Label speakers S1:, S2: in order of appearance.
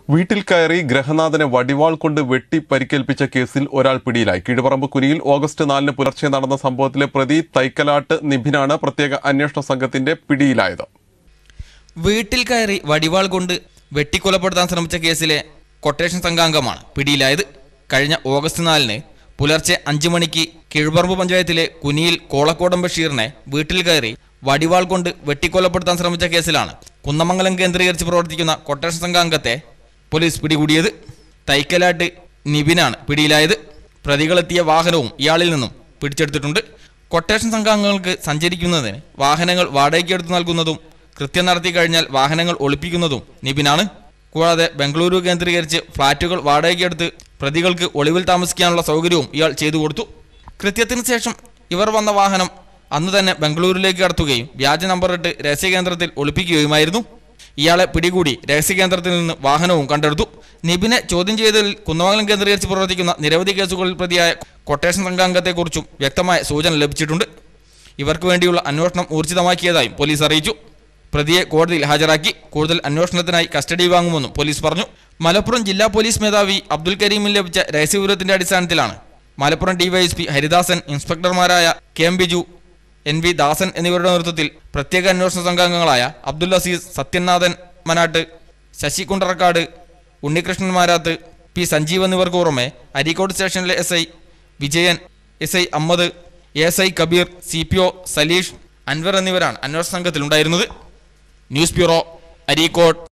S1: വീട്ടിൽ കയറി ഗ്രഹനാഥനെ വടിവാൾ കൊണ്ട് വെട്ടി പരിക്കേൽപ്പിച്ച കേസിൽ ഒരാൾ പിടിയിലായി കീഴുപറമ്പ് കുനിയിൽ ഓഗസ്റ്റ് നാലിന് പുലർച്ചെ നടന്ന സംഭവത്തിലെ പ്രതി തൈക്കലാട്ട് നിഭിനാണ് പ്രത്യേക അന്വേഷണ സംഘത്തിന്റെ പിടിയിലായത്
S2: വീട്ടിൽ കയറി വടിവാൾ കൊണ്ട് വെട്ടിക്കൊലപ്പെടുത്താൻ ശ്രമിച്ച കേസിലെ കൊട്ടേഷൻ സംഘാംഗമാണ് പിടിയിലായത് കഴിഞ്ഞ ഓഗസ്റ്റ് നാലിന് പുലർച്ചെ അഞ്ചു മണിക്ക് കിഴുപറമ്പ് പഞ്ചായത്തിലെ കുനിയിൽ കോളക്കോടം ബഷീറിനെ വീട്ടിൽ കയറി വടിവാൾ കൊണ്ട് വെട്ടിക്കൊലപ്പെടുത്താൻ ശ്രമിച്ച കേസിലാണ് കുന്നമംഗലം കേന്ദ്രീകരിച്ച് പ്രവർത്തിക്കുന്ന കൊട്ടേഷൻ സംഘാംഗത്തെ പോലീസ് പിടികൂടിയത് തൈക്കലാട്ട് നിബിനാണ് പിടിയിലായത് പ്രതികളെത്തിയ വാഹനവും ഇയാളിൽ നിന്നും പിടിച്ചെടുത്തിട്ടുണ്ട് കൊട്ടേഷൻ സംഘാംഗങ്ങൾക്ക് സഞ്ചരിക്കുന്നതിന് വാഹനങ്ങൾ വാടകയ്ക്കെടുത്ത് നൽകുന്നതും കൃത്യം നടത്തി കഴിഞ്ഞാൽ വാഹനങ്ങൾ ഒളിപ്പിക്കുന്നതും നിബിനാണ് കൂടാതെ ബംഗളൂരു കേന്ദ്രീകരിച്ച് ഫ്ളാറ്റുകൾ വാടകയ്ക്കെടുത്ത് പ്രതികൾക്ക് ഒളിവിൽ താമസിക്കാനുള്ള സൗകര്യവും ഇയാൾ ചെയ്തു കൊടുത്തു കൃത്യത്തിന് ശേഷം ഇവർ വന്ന വാഹനം അന്ന് തന്നെ ബംഗളൂരുവിലേക്ക് കടത്തുകയും വ്യാജ നമ്പറിട്ട് രഹസ്യകേന്ദ്രത്തിൽ ഒളിപ്പിക്കുകയുമായിരുന്നു ഇയാളെ പിടികൂടി രഹസ്യകേന്ദ്രത്തിൽ നിന്ന് വാഹനവും കണ്ടെടുത്തു നിബിനെ ചോദ്യം ചെയ്തതിൽ കുന്നമംഗലം കേന്ദ്രീകരിച്ച് പ്രവർത്തിക്കുന്ന നിരവധി കേസുകളിൽ പ്രതിയായ കൊട്ടേഷൻ സംഘാംഗത്തെക്കുറിച്ചും വ്യക്തമായ സൂചന ലഭിച്ചിട്ടുണ്ട് ഇവർക്ക് വേണ്ടിയുള്ള അന്വേഷണം ഊർജിതമാക്കിയതായും പോലീസ് അറിയിച്ചു പ്രതിയെ കോടതിയിൽ ഹാജരാക്കി കൂടുതൽ അന്വേഷണത്തിനായി കസ്റ്റഡി വാങ്ങുമെന്നും പോലീസ് പറഞ്ഞു മലപ്പുറം ജില്ലാ പോലീസ് മേധാവി അബ്ദുൽ കരീമിന് ലഭിച്ച രഹസ്യവിവരത്തിന്റെ അടിസ്ഥാനത്തിലാണ് മലപ്പുറം ഡിവൈഎസ്പി ഹരിദാസൻ ഇൻസ്പെക്ടർമാരായ K M Biju N V Dasan എന്നിവരുടെ നേതൃത്വത്തിൽ പ്രത്യേക അന്വേഷണ സംഘാംഗങ്ങളായ അബ്ദുൽ അസീസ് സത്യനാഥൻ മനാട്ട് ശശി കുണ്ടറക്കാട് ഉണ്ണികൃഷ്ണൻ മാരാത്ത് പി സഞ്ജീവ് എന്നിവർക്ക് പുറമെ അരീക്കോട് സ്റ്റേഷനിലെ S I Vijayan S I Ahammed S I Kabeer C P O Saleesh Anwar എന്നിവരാണ് അന്വേഷണ സംഘത്തിലുണ്ടായിരുന്നത് ന്യൂസ് ബ്യൂറോ അരീക്കോട്